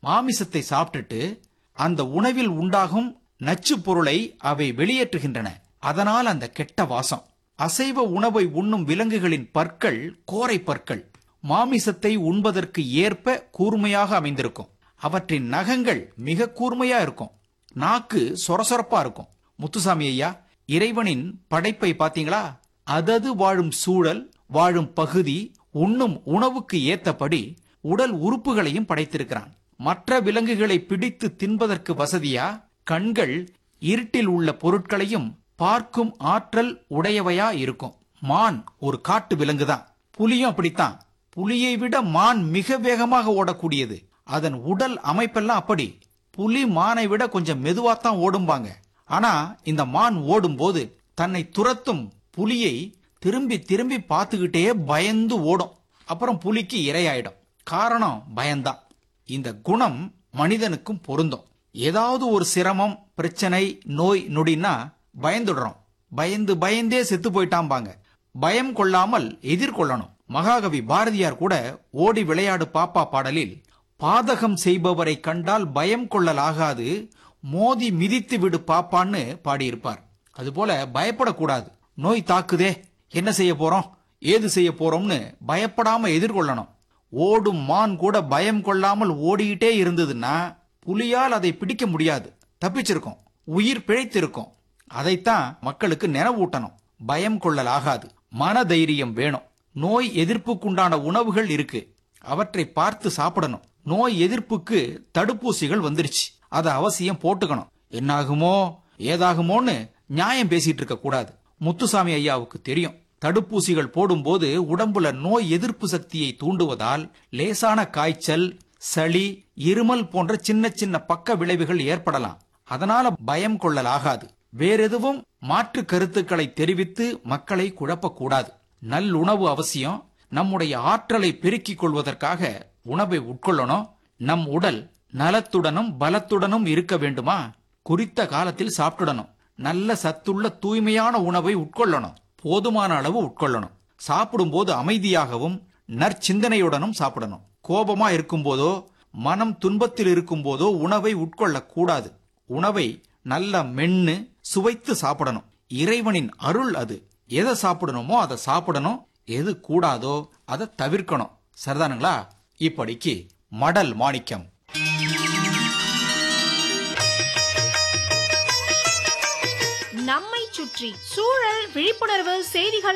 மாமிசத்தை சாப்பிட்டுட்டு அந்த உணவில் உண்டாகும் நச்சுப் பொருளை அவை வெளியேற்றுகின்றன அதனால் அந்த கெட்ட வாசம் அசைவ உணவை உண்ணும் விலங்குகளின் பற்கள் கோரை பற்கள் மாமிசத்தை உண்பதற்கு ஏற்ப கூர்மையாக அமைந்திருக்கும் அவற்றின் நகங்கள் மிக கூர்மையா இருக்கும் நாக்கு சொரசொரப்பா இருக்கும் முத்துசாமி ஐயா இறைவனின் படைப்பை பாத்தீங்களா அதது வாழும் சூழல் வாழும் பகுதி உண்ணும் உணவுக்கு ஏத்தபடி உடல் உறுப்புகளையும் படைத்திருக்கிறான் மற்ற விலங்குகளை பிடித்து தின்பதற்கு வசதியா கண்கள் இருட்டில் உள்ள பொருட்களையும் பார்க்கும் ஆற்றல் உடையவையா இருக்கும் மான் ஒரு காட்டு விலங்குதான் புலியும் அப்படித்தான் புலியை விட மான் மிக வேகமாக ஓடக்கூடியது அதன் உடல் அமைப்பெல்லாம் அப்படி புலி மானை விட கொஞ்சம் மெதுவாத்தான் ஓடும்பாங்க ஆனா இந்த மான் ஓடும்போது தன்னை துரத்தும் புலியை திரும்பி திரும்பி பார்த்துக்கிட்டே பயந்து ஓடும் அப்புறம் புலிக்கு இரையாயிடும் காரணம் பயம்தான் இந்த குணம் மனிதனுக்கும் பொருந்தும் ஏதாவது ஒரு சிரமம் பிரச்சனை நோய் நொடின்னா பயந்துடுறோம் பயந்து பயந்தே செத்து போயிட்டாம்பாங்க பயம் கொள்ளாமல் எதிர்கொள்ளணும் மகாகவி பாரதியார் கூட ஓடி விளையாடு பாப்பா பாடலில் பாதகம் செய்பவரை கண்டால் பயம் கொள்ளலாகாது மோதி மிதித்து விடு பாப்பான்னு பாடியிருப்பார் அதுபோல பயப்படக்கூடாது நோய் தாக்குதே என்ன செய்ய போறோம் ஏது செய்ய போறோம்னு பயப்படாம எதிர்கொள்ளணும் ஓடும் மான் கூட பயம் கொள்ளாமல் ஓடிக்கிட்டே இருந்ததுன்னா புலியால் அதை பிடிக்க முடியாது தப்பிச்சிருக்கும் உயிர் பிழைத்திருக்கும் அதைத்தான் மக்களுக்கு நினைவூட்டணும் பயம் கொள்ளலாகாது மன தைரியம் வேணும் நோய் எதிர்ப்புக்குண்டான உணவுகள் இருக்கு அவற்றை பார்த்து சாப்பிடணும் நோய் எதிர்ப்புக்கு தடுப்பூசிகள் வந்துருச்சு அதை அவசியம் போட்டுக்கணும் என்னாகுமோ ஏதாகுமோன்னு நியாயம் பேசிட்டு இருக்க கூடாது முத்துசாமி ஐயாவுக்கு தெரியும் தடுப்பூசிகள் போடும்போது உடம்புல நோய் எதிர்ப்பு சக்தியை தூண்டுவதால் லேசான காய்ச்சல் சளி இருமல் போன்ற சின்ன சின்ன பக்க விளைவுகள் ஏற்படலாம் அதனால பயம் கொள்ளலாகாது வேறெதுவும் மாற்று கருத்துக்களை தெரிவித்து மக்களை குழப்பக்கூடாது நல்லுணவு அவசியம் நம்முடைய ஆற்றலை பெருக்கிக் கொள்வதற்காக உணவை உட்கொள்ளணும் நம் உடல் நலத்துடனும் பலத்துடனும் இருக்க வேண்டுமா குறித்த காலத்தில் சாப்பிடணும் நல்ல சத்துள்ள தூய்மையான உணவை உட்கொள்ளணும் போதுமான அளவு உட்கொள்ளணும் சாப்பிடும்போது அமைதியாகவும் நற்சிந்தனையுடனும் சாப்பிடணும் கோபமா இருக்கும்போதோ மனம் துன்பத்தில் இருக்கும்போதோ உணவை உட்கொள்ளக் கூடாது உணவை நல்ல மென்னு சுவைத்து சாப்பிடணும் இறைவனின் அருள் அது எதை சாப்பிடணுமோ அதை சாப்பிடணும் எது கூடாதோ அதை தவிர்க்கணும் சரிதானுங்களா இப்படிக்கு மடல் மாணிக்கம் நம்மை சுற்றி சூழல் விழிப்புணர்வு செய்திகள்